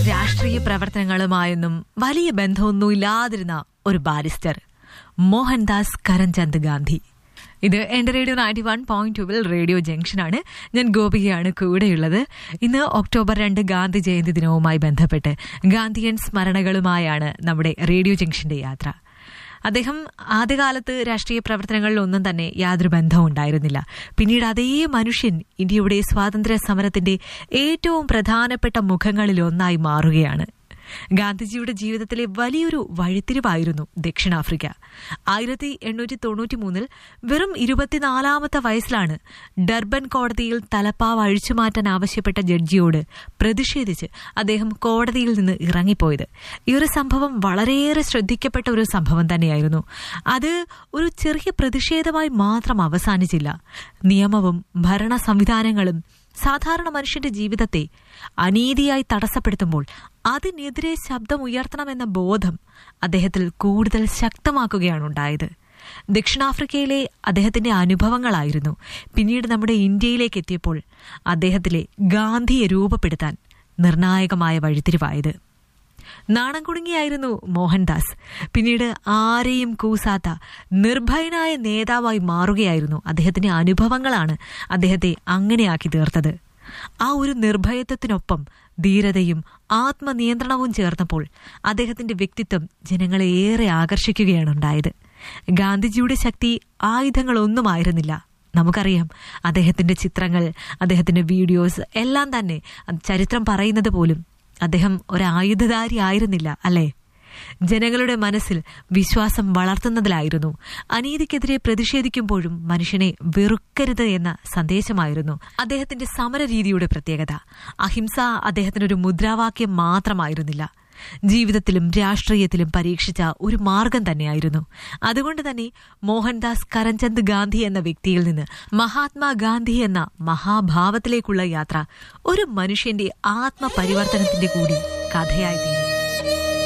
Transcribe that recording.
രാഷ്ട്രീയ പ്രവർത്തനങ്ങളുമായൊന്നും വലിയ ബന്ധമൊന്നുമില്ലാതിരുന്ന ഒരു ബാരിസ്റ്റർ മോഹൻദാസ് കരംചന്ദ് ഗാന്ധി ഇത് എന്റെ റേഡിയോ നയൻറ്റി വൺ പോയിന്റ് ടുവിൽ റേഡിയോ ജംഗ്ഷനാണ് ഞാൻ ഗോപികയാണ് കൂടെയുള്ളത് ഇന്ന് ഒക്ടോബർ രണ്ട് ഗാന്ധി ജയന്തി ദിനവുമായി ബന്ധപ്പെട്ട് ഗാന്ധിയൻ സ്മരണകളുമായാണ് നമ്മുടെ റേഡിയോ ജംഗ്ഷന്റെ യാത്ര അദ്ദേഹം ആദ്യകാലത്ത് രാഷ്ട്രീയ പ്രവർത്തനങ്ങളിലൊന്നും തന്നെ യാതൊരു ബന്ധവും ഉണ്ടായിരുന്നില്ല പിന്നീട് അതേ മനുഷ്യൻ ഇന്ത്യയുടെ സ്വാതന്ത്ര്യ സമരത്തിന്റെ ഏറ്റവും പ്രധാനപ്പെട്ട മുഖങ്ങളിലൊന്നായി മാറുകയാണ് ഗാന്ധിജിയുടെ ജീവിതത്തിലെ വലിയൊരു വഴിത്തിരിവായിരുന്നു ദക്ഷിണാഫ്രിക്ക ആയിരത്തി എണ്ണൂറ്റി തൊണ്ണൂറ്റി മൂന്നിൽ വെറും ഇരുപത്തിനാലാമത്തെ വയസ്സിലാണ് ഡർബൻ കോടതിയിൽ തലപ്പാവ് അഴിച്ചുമാറ്റാൻ ആവശ്യപ്പെട്ട ജഡ്ജിയോട് പ്രതിഷേധിച്ച് അദ്ദേഹം കോടതിയിൽ നിന്ന് ഇറങ്ങിപ്പോയത് ഈ ഒരു സംഭവം വളരെയേറെ ശ്രദ്ധിക്കപ്പെട്ട ഒരു സംഭവം തന്നെയായിരുന്നു അത് ഒരു ചെറിയ പ്രതിഷേധമായി മാത്രം അവസാനിച്ചില്ല നിയമവും ഭരണ സംവിധാനങ്ങളും സാധാരണ മനുഷ്യന്റെ ജീവിതത്തെ അനീതിയായി തടസ്സപ്പെടുത്തുമ്പോൾ അതിനെതിരെ ശബ്ദമുയർത്തണമെന്ന ബോധം അദ്ദേഹത്തിൽ കൂടുതൽ ശക്തമാക്കുകയാണ് ഉണ്ടായത് ദക്ഷിണാഫ്രിക്കയിലെ അദ്ദേഹത്തിന്റെ അനുഭവങ്ങളായിരുന്നു പിന്നീട് നമ്മുടെ ഇന്ത്യയിലേക്ക് എത്തിയപ്പോൾ അദ്ദേഹത്തിലെ ഗാന്ധിയെ രൂപപ്പെടുത്താൻ നിർണായകമായ വഴിത്തിരിവായത് നാണം കുടുങ്ങിയായിരുന്നു മോഹൻദാസ് പിന്നീട് ആരെയും കൂസാത്ത നിർഭയനായ നേതാവായി മാറുകയായിരുന്നു അദ്ദേഹത്തിന്റെ അനുഭവങ്ങളാണ് അദ്ദേഹത്തെ അങ്ങനെയാക്കി തീർത്തത് ആ ഒരു നിർഭയത്വത്തിനൊപ്പം ധീരതയും ആത്മനിയന്ത്രണവും ചേർന്നപ്പോൾ അദ്ദേഹത്തിന്റെ വ്യക്തിത്വം ജനങ്ങളെ ഏറെ ആകർഷിക്കുകയാണ് ഉണ്ടായത് ഗാന്ധിജിയുടെ ശക്തി ആയുധങ്ങളൊന്നുമായിരുന്നില്ല നമുക്കറിയാം അദ്ദേഹത്തിന്റെ ചിത്രങ്ങൾ അദ്ദേഹത്തിന്റെ വീഡിയോസ് എല്ലാം തന്നെ ചരിത്രം പറയുന്നത് പോലും അദ്ദേഹം ഒരായുധധാരി ആയിരുന്നില്ല അല്ലേ ജനങ്ങളുടെ മനസ്സിൽ വിശ്വാസം വളർത്തുന്നതിലായിരുന്നു അനീതിക്കെതിരെ പ്രതിഷേധിക്കുമ്പോഴും മനുഷ്യനെ വെറുക്കരുത് എന്ന സന്ദേശമായിരുന്നു അദ്ദേഹത്തിന്റെ സമരരീതിയുടെ പ്രത്യേകത അഹിംസ അദ്ദേഹത്തിനൊരു മുദ്രാവാക്യം മാത്രമായിരുന്നില്ല ജീവിതത്തിലും രാഷ്ട്രീയത്തിലും പരീക്ഷിച്ച ഒരു മാർഗം തന്നെയായിരുന്നു അതുകൊണ്ട് തന്നെ മോഹൻദാസ് കരംചന്ദ് ഗാന്ധി എന്ന വ്യക്തിയിൽ നിന്ന് മഹാത്മാഗാന്ധി എന്ന മഹാഭാവത്തിലേക്കുള്ള യാത്ര ഒരു മനുഷ്യന്റെ ആത്മപരിവർത്തനത്തിന്റെ കൂടി കഥയായി തീർന്നു